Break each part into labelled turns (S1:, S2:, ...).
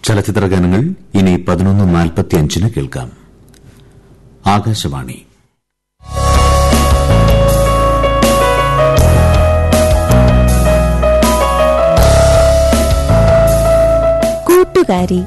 S1: ചലച്ചിത്ര ഗാനങ്ങൾ ഇനി പതിനൊന്ന് നാൽപ്പത്തിയഞ്ചിന് കേൾക്കാം ആകാശവാണി
S2: കൂട്ടുകാരി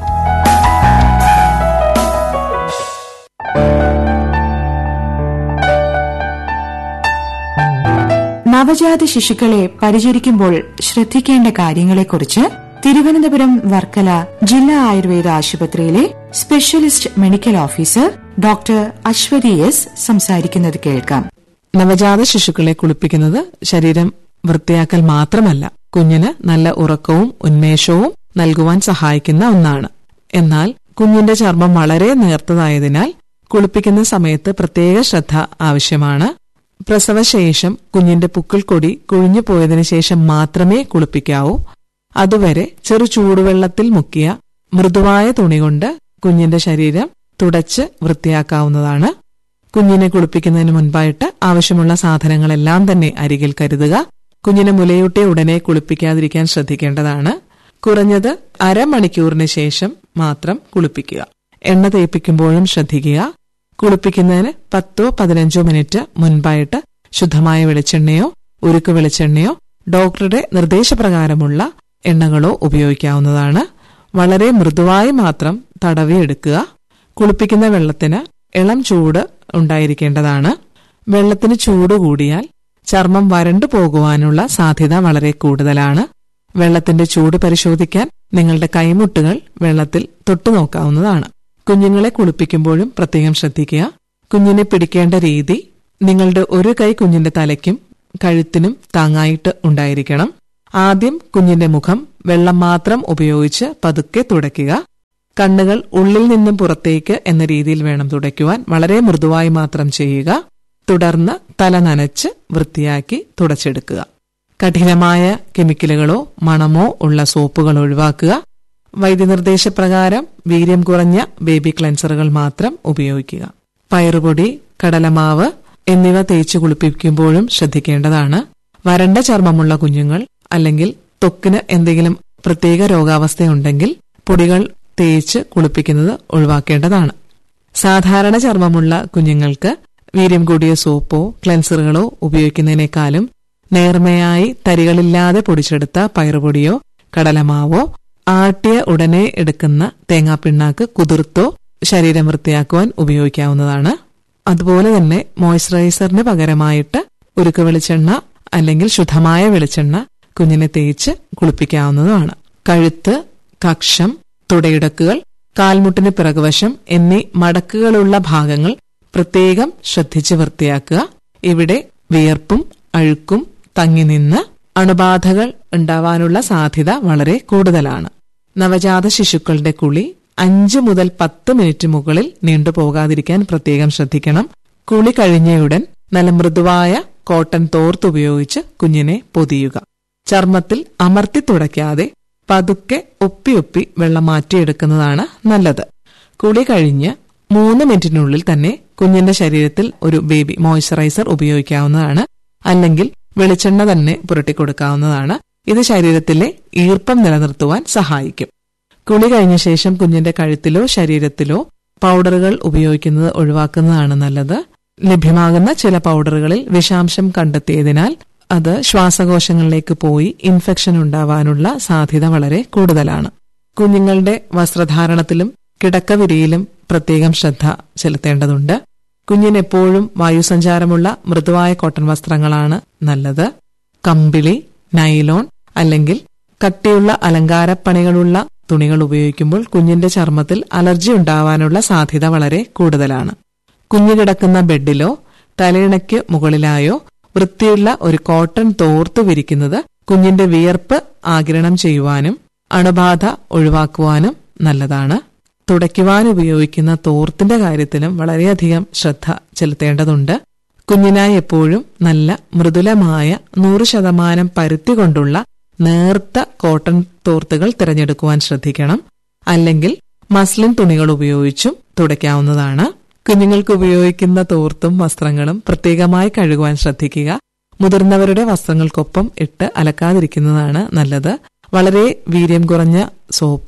S3: നവജാത ശിശുക്കളെ പരിചരിക്കുമ്പോൾ ശ്രദ്ധിക്കേണ്ട കാര്യങ്ങളെക്കുറിച്ച് തിരുവനന്തപുരം വർക്കല ജില്ലാ ആയുർവേദ ആശുപത്രിയിലെ specialist medical officer doctor Aswathy S സംസാരിക്കുന്നത് കേൾക്കാം
S4: നവജാത ശിശുക്കളെ കുളിപ്പിക്കുന്നത് ശരീരം വൃത്തിയാക്കൽ മാത്രമല്ല കുഞ്ഞിന് നല്ല ഉറക്കവും ഉന്മേഷവും നൽകുവാൻ സഹായിക്കുന്ന ഒന്നാണ് എന്നാൽ കുഞ്ഞിന്റെ ചർമ്മം വളരെ നേർത്തതായതിനാൽ കുളിപ്പിക്കുന്ന സമയത്ത് പ്രത്യേക ശ്രദ്ധ ആവശ്യമാണ് പ്രസവശേഷം കുഞ്ഞിന്റെ പുക്കിൾക്കൊടി കുഴിഞ്ഞു പോയതിനു ശേഷം മാത്രമേ കുളിപ്പിക്കാവൂ അതുവരെ ചെറു ചൂടുവെള്ളത്തിൽ മുക്കിയ മൃദുവായ തുണി കൊണ്ട് കുഞ്ഞിന്റെ ശരീരം തുടച്ച് വൃത്തിയാക്കാവുന്നതാണ് കുഞ്ഞിനെ കുളിപ്പിക്കുന്നതിന് മുൻപായിട്ട് ആവശ്യമുള്ള സാധനങ്ങളെല്ലാം തന്നെ അരികിൽ കരുതുക കുഞ്ഞിനെ മുലയൂട്ടിയ ഉടനെ കുളിപ്പിക്കാതിരിക്കാൻ ശ്രദ്ധിക്കേണ്ടതാണ് കുറഞ്ഞത് അരമണിക്കൂറിന് ശേഷം മാത്രം കുളിപ്പിക്കുക എണ്ണ തേപ്പിക്കുമ്പോഴും ശ്രദ്ധിക്കുക കുളിപ്പിക്കുന്നതിന് പത്തോ പതിനഞ്ചോ മിനിറ്റ് മുൻപായിട്ട് ശുദ്ധമായ വെളിച്ചെണ്ണയോ ഉരുക്ക് വെളിച്ചെണ്ണയോ ഡോക്ടറുടെ നിർദ്ദേശപ്രകാരമുള്ള എണ്ണകളോ ഉപയോഗിക്കാവുന്നതാണ് വളരെ മൃദുവായി മാത്രം തടവിയെടുക്കുക കുളിപ്പിക്കുന്ന വെള്ളത്തിന് ഇളം ചൂട് ഉണ്ടായിരിക്കേണ്ടതാണ് വെള്ളത്തിന് ചൂട് കൂടിയാൽ ചർമ്മം വരണ്ടു പോകുവാനുള്ള സാധ്യത വളരെ കൂടുതലാണ് വെള്ളത്തിന്റെ ചൂട് പരിശോധിക്കാൻ നിങ്ങളുടെ കൈമുട്ടുകൾ വെള്ളത്തിൽ തൊട്ടു നോക്കാവുന്നതാണ് കുഞ്ഞുങ്ങളെ കുളിപ്പിക്കുമ്പോഴും പ്രത്യേകം ശ്രദ്ധിക്കുക കുഞ്ഞിനെ പിടിക്കേണ്ട രീതി നിങ്ങളുടെ ഒരു കൈ കുഞ്ഞിന്റെ തലയ്ക്കും കഴുത്തിനും താങ്ങായിട്ട് ഉണ്ടായിരിക്കണം ആദ്യം കുഞ്ഞിന്റെ മുഖം വെള്ളം മാത്രം ഉപയോഗിച്ച് പതുക്കെ തുടയ്ക്കുക കണ്ണുകൾ ഉള്ളിൽ നിന്നും പുറത്തേക്ക് എന്ന രീതിയിൽ വേണം തുടയ്ക്കുവാൻ വളരെ മൃദുവായി മാത്രം ചെയ്യുക തുടർന്ന് തല നനച്ച് വൃത്തിയാക്കി തുടച്ചെടുക്കുക കഠിനമായ കെമിക്കലുകളോ മണമോ ഉള്ള സോപ്പുകൾ ഒഴിവാക്കുക വൈദ്യനിർദ്ദേശപ്രകാരം വീര്യം കുറഞ്ഞ ബേബി ക്ലെൻസറുകൾ മാത്രം ഉപയോഗിക്കുക പയറുപൊടി കടലമാവ് എന്നിവ തേച്ച് കുളിപ്പിക്കുമ്പോഴും ശ്രദ്ധിക്കേണ്ടതാണ് വരണ്ട ചർമ്മമുള്ള കുഞ്ഞുങ്ങൾ അല്ലെങ്കിൽ ത്വക്കിന് എന്തെങ്കിലും പ്രത്യേക രോഗാവസ്ഥയുണ്ടെങ്കിൽ പൊടികൾ തേച്ച് കുളിപ്പിക്കുന്നത് ഒഴിവാക്കേണ്ടതാണ് സാധാരണ ചർമ്മമുള്ള കുഞ്ഞുങ്ങൾക്ക് വീര്യം കൂടിയ സോപ്പോ ക്ലെൻസറുകളോ ഉപയോഗിക്കുന്നതിനേക്കാളും നേർമയായി തരികളില്ലാതെ പൊടിച്ചെടുത്ത പയറുപൊടിയോ കടലമാവോ ആട്ടിയ ഉടനെ എടുക്കുന്ന തേങ്ങാപ്പിണ്ണാക്ക് കുതിർത്തോ ശരീരം വൃത്തിയാക്കുവാൻ ഉപയോഗിക്കാവുന്നതാണ് അതുപോലെ തന്നെ മോയ്സ്ചറൈസറിന് പകരമായിട്ട് ഉരുക്ക് വെളിച്ചെണ്ണ അല്ലെങ്കിൽ ശുദ്ധമായ വെളിച്ചെണ്ണ കുഞ്ഞിനെ തേച്ച് കുളിപ്പിക്കാവുന്നതാണ് കഴുത്ത് കക്ഷം തുടയിടക്കുകൾ കാൽമുട്ടിന് പിറകുവശം എന്നീ മടക്കുകളുള്ള ഭാഗങ്ങൾ പ്രത്യേകം ശ്രദ്ധിച്ച് വൃത്തിയാക്കുക ഇവിടെ വിയർപ്പും അഴുക്കും തങ്ങി നിന്ന് അണുബാധകൾ ഉണ്ടാവാനുള്ള സാധ്യത വളരെ കൂടുതലാണ് നവജാത ശിശുക്കളുടെ കുളി അഞ്ച് മുതൽ പത്ത് മിനിറ്റ് മുകളിൽ നീണ്ടുപോകാതിരിക്കാൻ പ്രത്യേകം ശ്രദ്ധിക്കണം കുളി കഴിഞ്ഞയുടൻ നല്ല മൃദുവായ കോട്ടൺ തോർത്തുപയോഗിച്ച് കുഞ്ഞിനെ പൊതിയുക ചർമ്മത്തിൽ അമർത്തി തുടയ്ക്കാതെ പതുക്കെ ഒപ്പി ഒപ്പി വെള്ളം മാറ്റിയെടുക്കുന്നതാണ് നല്ലത് കുളി കഴിഞ്ഞ് മൂന്ന് മിനിറ്റിനുള്ളിൽ തന്നെ കുഞ്ഞിന്റെ ശരീരത്തിൽ ഒരു ബേബി മോയ്സ്ചറൈസർ ഉപയോഗിക്കാവുന്നതാണ് അല്ലെങ്കിൽ വെളിച്ചെണ്ണ തന്നെ പുരട്ടിക്കൊടുക്കാവുന്നതാണ് ഇത് ശരീരത്തിലെ ഈർപ്പം നിലനിർത്തുവാൻ സഹായിക്കും കുളി കഴിഞ്ഞ ശേഷം കുഞ്ഞിന്റെ കഴുത്തിലോ ശരീരത്തിലോ പൗഡറുകൾ ഉപയോഗിക്കുന്നത് ഒഴിവാക്കുന്നതാണ് നല്ലത് ലഭ്യമാകുന്ന ചില പൗഡറുകളിൽ വിഷാംശം കണ്ടെത്തിയതിനാൽ അത് ശ്വാസകോശങ്ങളിലേക്ക് പോയി ഇൻഫെക്ഷൻ ഉണ്ടാവാനുള്ള സാധ്യത വളരെ കൂടുതലാണ് കുഞ്ഞുങ്ങളുടെ വസ്ത്രധാരണത്തിലും കിടക്കവിരിയിലും പ്രത്യേകം ശ്രദ്ധ ചെലുത്തേണ്ടതുണ്ട് കുഞ്ഞിനെപ്പോഴും വായുസഞ്ചാരമുള്ള മൃദുവായ കോട്ടൺ വസ്ത്രങ്ങളാണ് നല്ലത് കമ്പിളി നൈലോൺ അല്ലെങ്കിൽ കട്ടിയുള്ള അലങ്കാരപ്പണികളുള്ള തുണികൾ ഉപയോഗിക്കുമ്പോൾ കുഞ്ഞിന്റെ ചർമ്മത്തിൽ അലർജി ഉണ്ടാവാനുള്ള സാധ്യത വളരെ കൂടുതലാണ് കുഞ്ഞു കിടക്കുന്ന ബെഡിലോ തലയിണയ്ക്ക് മുകളിലായോ വൃത്തിയുള്ള ഒരു കോട്ടൺ തോർത്ത് വിരിക്കുന്നത് കുഞ്ഞിന്റെ വിയർപ്പ് ആകിരണം ചെയ്യുവാനും അണുബാധ ഒഴിവാക്കുവാനും നല്ലതാണ് തുടയ്ക്കുവാൻ ഉപയോഗിക്കുന്ന തോർത്തിന്റെ കാര്യത്തിലും വളരെയധികം ശ്രദ്ധ ചെലുത്തേണ്ടതുണ്ട് കുഞ്ഞിനായി എപ്പോഴും നല്ല മൃദുലമായ നൂറ് ശതമാനം പരുത്തി കൊണ്ടുള്ള നേർത്ത കോട്ടൺ തോർത്തുകൾ തിരഞ്ഞെടുക്കുവാൻ ശ്രദ്ധിക്കണം അല്ലെങ്കിൽ മസ്ലിൻ തുണികൾ ഉപയോഗിച്ചും തുടയ്ക്കാവുന്നതാണ് കുഞ്ഞുങ്ങൾക്ക് ഉപയോഗിക്കുന്ന തോർത്തും വസ്ത്രങ്ങളും പ്രത്യേകമായി കഴുകുവാൻ ശ്രദ്ധിക്കുക മുതിർന്നവരുടെ വസ്ത്രങ്ങൾക്കൊപ്പം ഇട്ട് അലക്കാതിരിക്കുന്നതാണ് നല്ലത് വളരെ വീര്യം കുറഞ്ഞ സോപ്പോ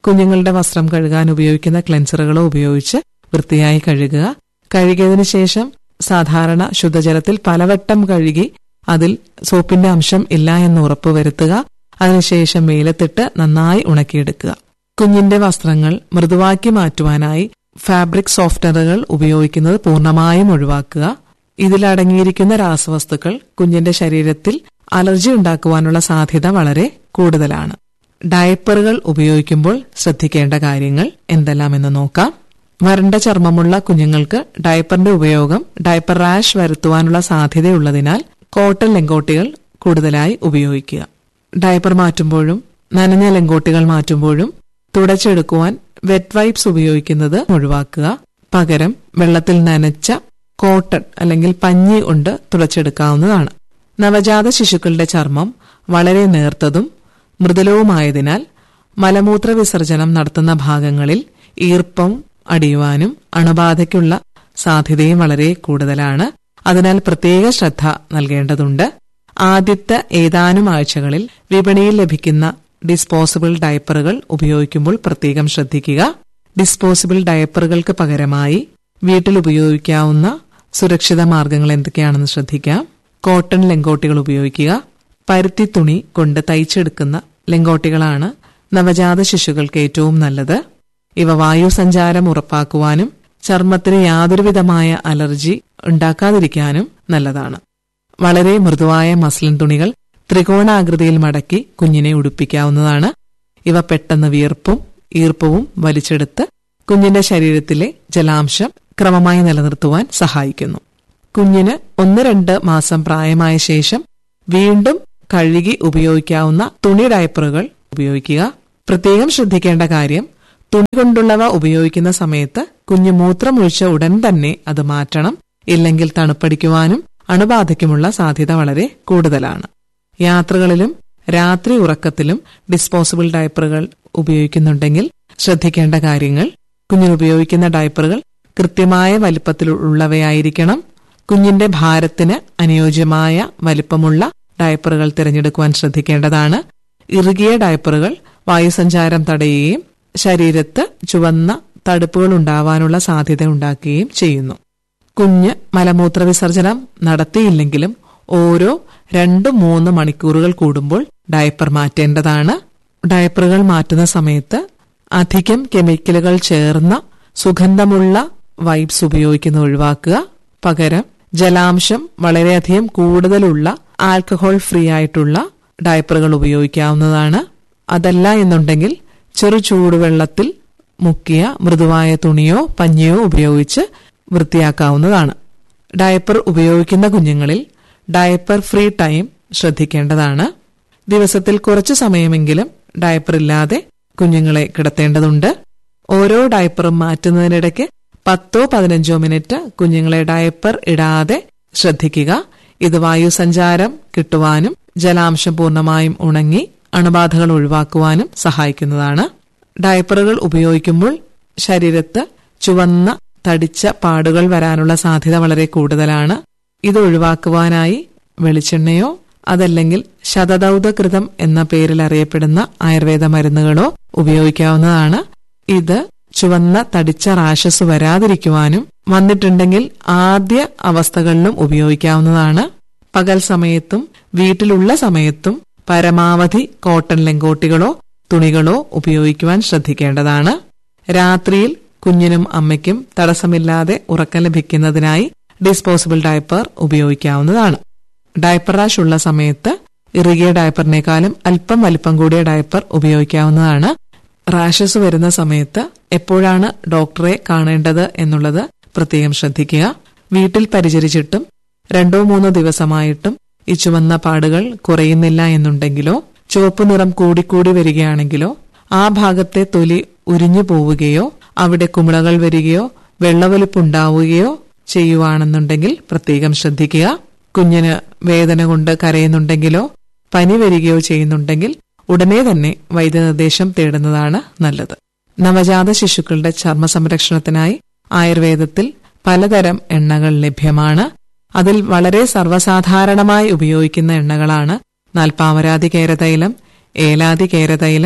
S4: കുഞ്ഞുങ്ങളുടെ വസ്ത്രം കഴുകാൻ ഉപയോഗിക്കുന്ന ക്ലെൻസറുകളോ ഉപയോഗിച്ച് വൃത്തിയായി കഴുകുക കഴുകിയതിനു ശേഷം സാധാരണ ശുദ്ധജലത്തിൽ പലവട്ടം കഴുകി അതിൽ സോപ്പിന്റെ അംശം ഇല്ല എന്ന് ഉറപ്പുവരുത്തുക അതിനുശേഷം വെയിലത്തിട്ട് നന്നായി ഉണക്കിയെടുക്കുക കുഞ്ഞിന്റെ വസ്ത്രങ്ങൾ മൃദുവാക്കി മാറ്റുവാനായി ഫാബ്രിക് സോഫ്റ്റ്വെയറുകൾ ഉപയോഗിക്കുന്നത് പൂർണ്ണമായും ഒഴിവാക്കുക ഇതിലടങ്ങിയിരിക്കുന്ന രാസവസ്തുക്കൾ കുഞ്ഞിന്റെ ശരീരത്തിൽ അലർജി ഉണ്ടാക്കുവാനുള്ള സാധ്യത വളരെ കൂടുതലാണ് ഡയപ്പറുകൾ ഉപയോഗിക്കുമ്പോൾ ശ്രദ്ധിക്കേണ്ട കാര്യങ്ങൾ എന്തെല്ലാമെന്ന് നോക്കാം വരണ്ട ചർമ്മമുള്ള കുഞ്ഞുങ്ങൾക്ക് ഡയപ്പറിന്റെ ഉപയോഗം ഡയപ്പർ റാഷ് വരുത്തുവാനുള്ള സാധ്യതയുള്ളതിനാൽ കോട്ടൺ ലെങ്കോട്ടികൾ കൂടുതലായി ഉപയോഗിക്കുക ഡയപ്പർ മാറ്റുമ്പോഴും നനഞ്ഞ ലെങ്കോട്ടികൾ മാറ്റുമ്പോഴും തുടച്ചെടുക്കുവാൻ വെറ്റ് വൈപ്സ് ഉപയോഗിക്കുന്നത് ഒഴിവാക്കുക പകരം വെള്ളത്തിൽ നനച്ച കോട്ടൺ അല്ലെങ്കിൽ പഞ്ഞി കൊണ്ട് തുടച്ചെടുക്കാവുന്നതാണ് നവജാത ശിശുക്കളുടെ ചർമ്മം വളരെ നേർത്തതും മൃദുലവുമായതിനാൽ മലമൂത്ര വിസർജനം നടത്തുന്ന ഭാഗങ്ങളിൽ ഈർപ്പം അടിയുവാനും അണുബാധയ്ക്കുള്ള സാധ്യതയും വളരെ കൂടുതലാണ് അതിനാൽ പ്രത്യേക ശ്രദ്ധ നൽകേണ്ടതുണ്ട് ആദ്യത്തെ ഏതാനും ആഴ്ചകളിൽ വിപണിയിൽ ലഭിക്കുന്ന ഡിസ്പോസിബിൾ ഡയപ്പറുകൾ ഉപയോഗിക്കുമ്പോൾ പ്രത്യേകം ശ്രദ്ധിക്കുക ഡിസ്പോസിബിൾ ഡയപ്പറുകൾക്ക് പകരമായി വീട്ടിൽ ഉപയോഗിക്കാവുന്ന സുരക്ഷിത മാർഗങ്ങൾ എന്തൊക്കെയാണെന്ന് ശ്രദ്ധിക്കാം കോട്ടൺ ലെങ്കോട്ടികൾ ഉപയോഗിക്കുക പരുത്തി തുണി കൊണ്ട് തയ്ച്ചെടുക്കുന്ന ലെങ്കോട്ടികളാണ് നവജാത ശിശുക്കൾക്ക് ഏറ്റവും നല്ലത് ഇവ വായു സഞ്ചാരം ഉറപ്പാക്കുവാനും ചർമ്മത്തിന് യാതൊരുവിധമായ അലർജി ഉണ്ടാക്കാതിരിക്കാനും നല്ലതാണ് വളരെ മൃദുവായ മസ്ലിൻ തുണികൾ ത്രികോണാകൃതിയിൽ മടക്കി കുഞ്ഞിനെ ഉടുപ്പിക്കാവുന്നതാണ് ഇവ പെട്ടെന്ന് വിയർപ്പും ഈർപ്പവും വലിച്ചെടുത്ത് കുഞ്ഞിന്റെ ശരീരത്തിലെ ജലാംശം ക്രമമായി നിലനിർത്തുവാൻ സഹായിക്കുന്നു കുഞ്ഞിന് ഒന്ന് രണ്ട് മാസം പ്രായമായ ശേഷം വീണ്ടും കഴുകി ഉപയോഗിക്കാവുന്ന തുണി ഡയപ്പറുകൾ ഉപയോഗിക്കുക പ്രത്യേകം ശ്രദ്ധിക്കേണ്ട കാര്യം തുണി കൊണ്ടുള്ളവ ഉപയോഗിക്കുന്ന സമയത്ത് കുഞ്ഞ് മൂത്രമൊഴിച്ച ഉടൻ തന്നെ അത് മാറ്റണം ഇല്ലെങ്കിൽ തണുപ്പടിക്കുവാനും അണുബാധയ്ക്കുമുള്ള സാധ്യത വളരെ കൂടുതലാണ് യാത്രകളിലും രാത്രി ഉറക്കത്തിലും ഡിസ്പോസിബിൾ ഡയപ്പറുകൾ ഉപയോഗിക്കുന്നുണ്ടെങ്കിൽ ശ്രദ്ധിക്കേണ്ട കാര്യങ്ങൾ കുഞ്ഞിന് ഉപയോഗിക്കുന്ന ഡയപ്പറുകൾ കൃത്യമായ വലിപ്പത്തിലുള്ളവയായിരിക്കണം കുഞ്ഞിന്റെ ഭാരത്തിന് അനുയോജ്യമായ വലിപ്പമുള്ള ഡയപ്പറുകൾ തിരഞ്ഞെടുക്കുവാൻ ശ്രദ്ധിക്കേണ്ടതാണ് ഇറുകിയ ഡയപ്പറുകൾ വായുസഞ്ചാരം തടയുകയും ശരീരത്ത് ചുവന്ന തടുപ്പുകൾ ഉണ്ടാവാനുള്ള സാധ്യത ഉണ്ടാക്കുകയും ചെയ്യുന്നു കുഞ്ഞ് മലമൂത്ര വിസർജനം നടത്തിയില്ലെങ്കിലും ഓരോ രണ്ട് മൂന്ന് മണിക്കൂറുകൾ കൂടുമ്പോൾ ഡയപ്പർ മാറ്റേണ്ടതാണ് ഡയപ്പറുകൾ മാറ്റുന്ന സമയത്ത് അധികം കെമിക്കലുകൾ ചേർന്ന സുഗന്ധമുള്ള വൈബ്സ് ഉപയോഗിക്കുന്നത് ഒഴിവാക്കുക പകരം ജലാംശം വളരെയധികം കൂടുതലുള്ള ആൽക്കഹോൾ ഫ്രീ ആയിട്ടുള്ള ഡയപ്പറുകൾ ഉപയോഗിക്കാവുന്നതാണ് അതല്ല എന്നുണ്ടെങ്കിൽ ചെറു ചൂടുവെള്ളത്തിൽ മുക്കിയ മൃദുവായ തുണിയോ പഞ്ഞിയോ ഉപയോഗിച്ച് വൃത്തിയാക്കാവുന്നതാണ് ഡയപ്പർ ഉപയോഗിക്കുന്ന കുഞ്ഞുങ്ങളിൽ ഡയപ്പർ ഫ്രീ ടൈം ശ്രദ്ധിക്കേണ്ടതാണ് ദിവസത്തിൽ കുറച്ചു സമയമെങ്കിലും ഡയപ്പർ ഇല്ലാതെ കുഞ്ഞുങ്ങളെ കിടത്തേണ്ടതുണ്ട് ഓരോ ഡയപ്പറും മാറ്റുന്നതിനിടയ്ക്ക് പത്തോ പതിനഞ്ചോ മിനിറ്റ് കുഞ്ഞുങ്ങളെ ഡയപ്പർ ഇടാതെ ശ്രദ്ധിക്കുക ഇത് വായുസഞ്ചാരം കിട്ടുവാനും ജലാംശം പൂർണ്ണമായും ഉണങ്ങി അണുബാധകൾ ഒഴിവാക്കുവാനും സഹായിക്കുന്നതാണ് ഡയപ്പറുകൾ ഉപയോഗിക്കുമ്പോൾ ശരീരത്ത് ചുവന്ന തടിച്ച പാടുകൾ വരാനുള്ള സാധ്യത വളരെ കൂടുതലാണ് ഇത് ഒഴിവാക്കുവാനായി വെളിച്ചെണ്ണയോ അതല്ലെങ്കിൽ ശതദൗതകൃതം എന്ന പേരിൽ അറിയപ്പെടുന്ന ആയുർവേദ മരുന്നുകളോ ഉപയോഗിക്കാവുന്നതാണ് ഇത് ചുവന്ന തടിച്ച റാഷസ് വരാതിരിക്കുവാനും വന്നിട്ടുണ്ടെങ്കിൽ ആദ്യ അവസ്ഥകളിലും ഉപയോഗിക്കാവുന്നതാണ് പകൽ സമയത്തും വീട്ടിലുള്ള സമയത്തും പരമാവധി കോട്ടൺ ലെങ്കോട്ടികളോ തുണികളോ ഉപയോഗിക്കുവാൻ ശ്രദ്ധിക്കേണ്ടതാണ് രാത്രിയിൽ കുഞ്ഞിനും അമ്മയ്ക്കും തടസ്സമില്ലാതെ ഉറക്കം ലഭിക്കുന്നതിനായി ഡിസ്പോസിബിൾ ഡയപ്പർ ഉപയോഗിക്കാവുന്നതാണ് ഡയപ്പർ റാഷ് ഉള്ള സമയത്ത് ഇറുകിയ ഡയപ്പറിനേക്കാളും അല്പം വലിപ്പം കൂടിയ ഡയപ്പർ ഉപയോഗിക്കാവുന്നതാണ് റാഷസ് വരുന്ന സമയത്ത് എപ്പോഴാണ് ഡോക്ടറെ കാണേണ്ടത് എന്നുള്ളത് പ്രത്യേകം ശ്രദ്ധിക്കുക വീട്ടിൽ പരിചരിച്ചിട്ടും രണ്ടോ മൂന്നോ ദിവസമായിട്ടും ഈ ചുവന്ന പാടുകൾ കുറയുന്നില്ല എന്നുണ്ടെങ്കിലോ ചുവപ്പ് നിറം കൂടിക്കൂടി വരികയാണെങ്കിലോ ആ ഭാഗത്തെ തൊലി ഉരിഞ്ഞു പോവുകയോ അവിടെ കുമിളകൾ വരികയോ വെള്ളവലിപ്പുണ്ടാവുകയോ ചെയ്യുവാണെന്നുണ്ടെങ്കിൽ പ്രത്യേകം ശ്രദ്ധിക്കുക കുഞ്ഞിന് വേദന കൊണ്ട് കരയുന്നുണ്ടെങ്കിലോ പനി വരികയോ ചെയ്യുന്നുണ്ടെങ്കിൽ ഉടനെ തന്നെ വൈദ്യനിർദ്ദേശം തേടുന്നതാണ് നല്ലത് നവജാത ശിശുക്കളുടെ ചർമ്മ സംരക്ഷണത്തിനായി ആയുർവേദത്തിൽ പലതരം എണ്ണകൾ ലഭ്യമാണ് അതിൽ വളരെ സർവ്വസാധാരണമായി ഉപയോഗിക്കുന്ന എണ്ണകളാണ് നാൽപ്പാമരാതി കേരതൈലം ഏലാതി കേരതൈലം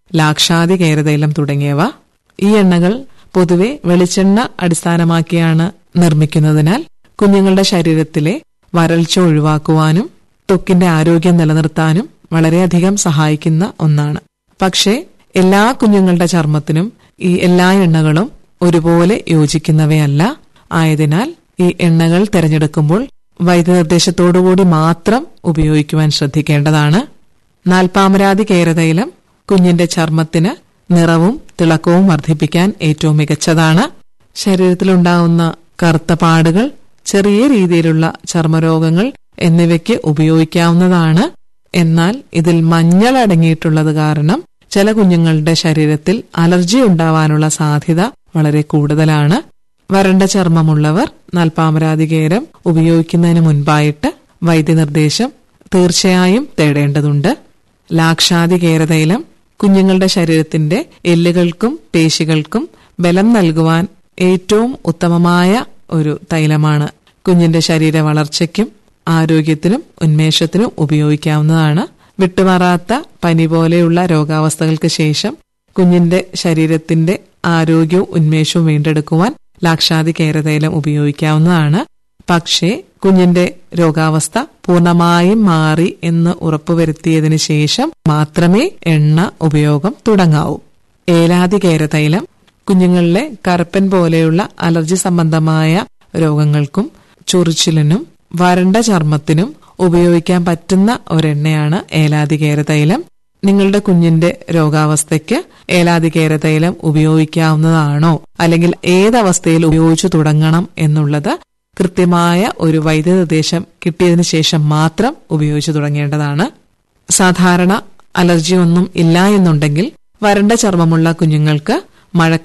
S4: ലാക്ഷാതി കേരതൈലം തുടങ്ങിയവ ഈ എണ്ണകൾ പൊതുവെ വെളിച്ചെണ്ണ അടിസ്ഥാനമാക്കിയാണ് നിർമ്മിക്കുന്നതിനാൽ കുഞ്ഞുങ്ങളുടെ ശരീരത്തിലെ വരൾച്ച ഒഴിവാക്കുവാനും ത്വക്കിന്റെ ആരോഗ്യം നിലനിർത്താനും വളരെയധികം സഹായിക്കുന്ന ഒന്നാണ് പക്ഷേ എല്ലാ കുഞ്ഞുങ്ങളുടെ ചർമ്മത്തിനും ഈ എല്ലാ എണ്ണകളും ഒരുപോലെ യോജിക്കുന്നവയല്ല ആയതിനാൽ ഈ എണ്ണകൾ തിരഞ്ഞെടുക്കുമ്പോൾ വൈദ്യനിർദ്ദേശത്തോടുകൂടി മാത്രം ഉപയോഗിക്കുവാൻ ശ്രദ്ധിക്കേണ്ടതാണ് നാൽപ്പാമരാതി കേരതൈലം കുഞ്ഞിന്റെ ചർമ്മത്തിന് നിറവും തിളക്കവും വർദ്ധിപ്പിക്കാൻ ഏറ്റവും മികച്ചതാണ് ശരീരത്തിലുണ്ടാവുന്ന കറുത്ത പാടുകൾ ചെറിയ രീതിയിലുള്ള ചർമ്മരോഗങ്ങൾ എന്നിവയ്ക്ക് ഉപയോഗിക്കാവുന്നതാണ് എന്നാൽ ഇതിൽ മഞ്ഞൾ അടങ്ങിയിട്ടുള്ളത് കാരണം ചില കുഞ്ഞുങ്ങളുടെ ശരീരത്തിൽ അലർജി ഉണ്ടാവാനുള്ള സാധ്യത വളരെ കൂടുതലാണ് വരണ്ട ചർമ്മമുള്ളവർ നാൽപ്പാമരാതികേരം ഉപയോഗിക്കുന്നതിന് മുൻപായിട്ട് വൈദ്യനിർദ്ദേശം തീർച്ചയായും തേടേണ്ടതുണ്ട് ലാക്ഷാതി കേരതൈലം കുഞ്ഞുങ്ങളുടെ ശരീരത്തിന്റെ എല്ലുകൾക്കും പേശികൾക്കും ബലം നൽകുവാൻ ഏറ്റവും ഉത്തമമായ ഒരു തൈലമാണ് കുഞ്ഞിന്റെ ശരീര വളർച്ചയ്ക്കും ആരോഗ്യത്തിനും ഉന്മേഷത്തിനും ഉപയോഗിക്കാവുന്നതാണ് വിട്ടുമാറാത്ത പനി പോലെയുള്ള രോഗാവസ്ഥകൾക്ക് ശേഷം കുഞ്ഞിന്റെ ശരീരത്തിന്റെ ആരോഗ്യവും ഉന്മേഷവും വീണ്ടെടുക്കുവാൻ ലാക്ഷാതി കേരതൈലം ഉപയോഗിക്കാവുന്നതാണ് പക്ഷേ കുഞ്ഞിന്റെ രോഗാവസ്ഥ പൂർണ്ണമായും മാറി എന്ന് ഉറപ്പുവരുത്തിയതിനു ശേഷം മാത്രമേ എണ്ണ ഉപയോഗം തുടങ്ങാവൂ ഏലാതി കേരതൈലം കുഞ്ഞുങ്ങളിലെ കറുപ്പൻ പോലെയുള്ള അലർജി സംബന്ധമായ രോഗങ്ങൾക്കും ചൊറിച്ചിലിനും വരണ്ട ചർമ്മത്തിനും ഉപയോഗിക്കാൻ പറ്റുന്ന ഒരെണ്ണയാണ് ഏലാതികേര തൈലം നിങ്ങളുടെ കുഞ്ഞിന്റെ രോഗാവസ്ഥയ്ക്ക് ഏലാതികേര തൈലം ഉപയോഗിക്കാവുന്നതാണോ അല്ലെങ്കിൽ ഏതവസ്ഥയിൽ ഉപയോഗിച്ചു തുടങ്ങണം എന്നുള്ളത് കൃത്യമായ ഒരു വൈദ്യനിർദ്ദേശം കിട്ടിയതിനു ശേഷം മാത്രം ഉപയോഗിച്ചു തുടങ്ങേണ്ടതാണ് സാധാരണ അലർജി ഒന്നും ഇല്ല എന്നുണ്ടെങ്കിൽ വരണ്ട ചർമ്മമുള്ള കുഞ്ഞുങ്ങൾക്ക് മഴ